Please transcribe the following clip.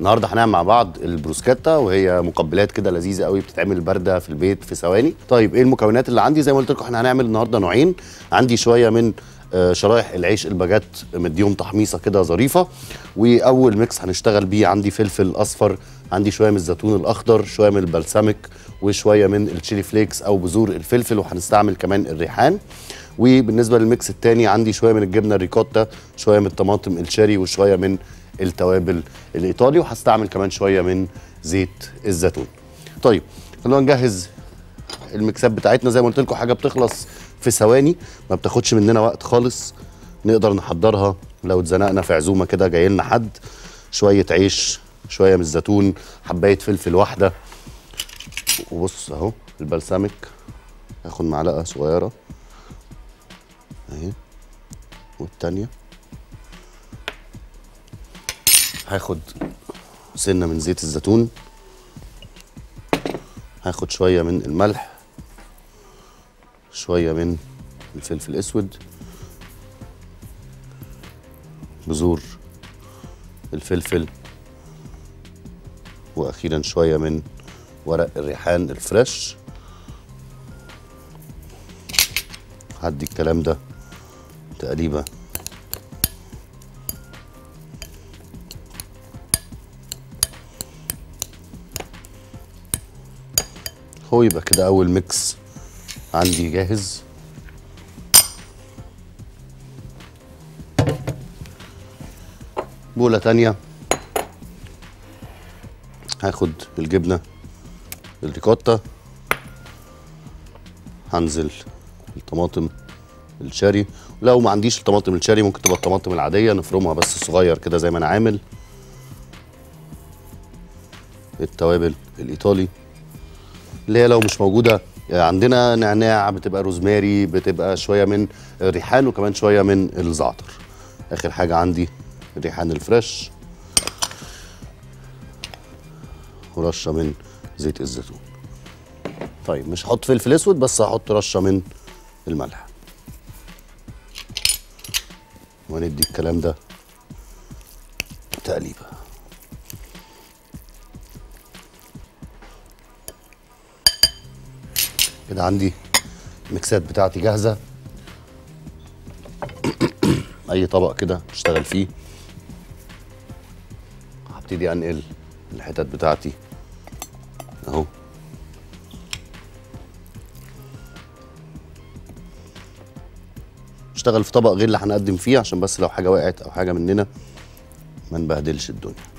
النهارده هنعمل مع بعض البروسكاتا وهي مقبلات كده لذيذه قوي بتتعمل بارده في البيت في ثواني طيب ايه المكونات اللي عندي زي ما قلت لكم احنا هنعمل النهارده نوعين عندي شويه من آه، شرايح العيش الباجيت مديهم تحميصه كده ظريفه واول ميكس هنشتغل بيه عندي فلفل اصفر عندي شويه من الزيتون الاخضر شويه من البلسمك وشويه من التشيلي فليكس او بذور الفلفل وهنستعمل كمان الريحان وبالنسبه للميكس الثاني عندي شويه من الجبنه الريكوتا شويه من الطماطم الشيري وشويه من التوابل الايطالي وهستعمل كمان شويه من زيت الزيتون طيب خلونا نجهز الميكسات بتاعتنا زي ما قلت لكم حاجه بتخلص في ثواني ما بتاخدش مننا وقت خالص نقدر نحضرها لو اتزنقنا في عزومه كده جاي لنا حد شويه عيش شويه من الزيتون حبايه فلفل واحده وبص اهو البلسمك هاخد معلقه صغيره اهي والتانيه هاخد سنه من زيت الزيتون هاخد شويه من الملح شويه من الفلفل الاسود بذور الفلفل واخيرا شويه من ورق الريحان الفريش هدي الكلام ده تقريبا هو يبقى كده اول ميكس عندي جاهز بولة تانية هاخد الجبنة الريكوتا هنزل الطماطم الشاري لو ما عنديش الطماطم الشاري ممكن تبقى الطماطم العادية نفرمها بس صغير كده زي ما انا عامل التوابل الايطالي اللي هي لو مش موجوده عندنا نعناع بتبقى روزماري بتبقى شويه من الريحان وكمان شويه من الزعتر اخر حاجه عندي الريحان الفريش ورشه من زيت الزيتون طيب مش هحط فلفل اسود بس هحط رشه من الملح وندي الكلام ده تقليبه كده عندي الميكسات بتاعتي جاهزه اي طبق كده اشتغل فيه هبتدي انقل الحتت بتاعتي اهو اشتغل في طبق غير اللي هنقدم فيه عشان بس لو حاجه وقعت او حاجه مننا ما نبهدلش الدنيا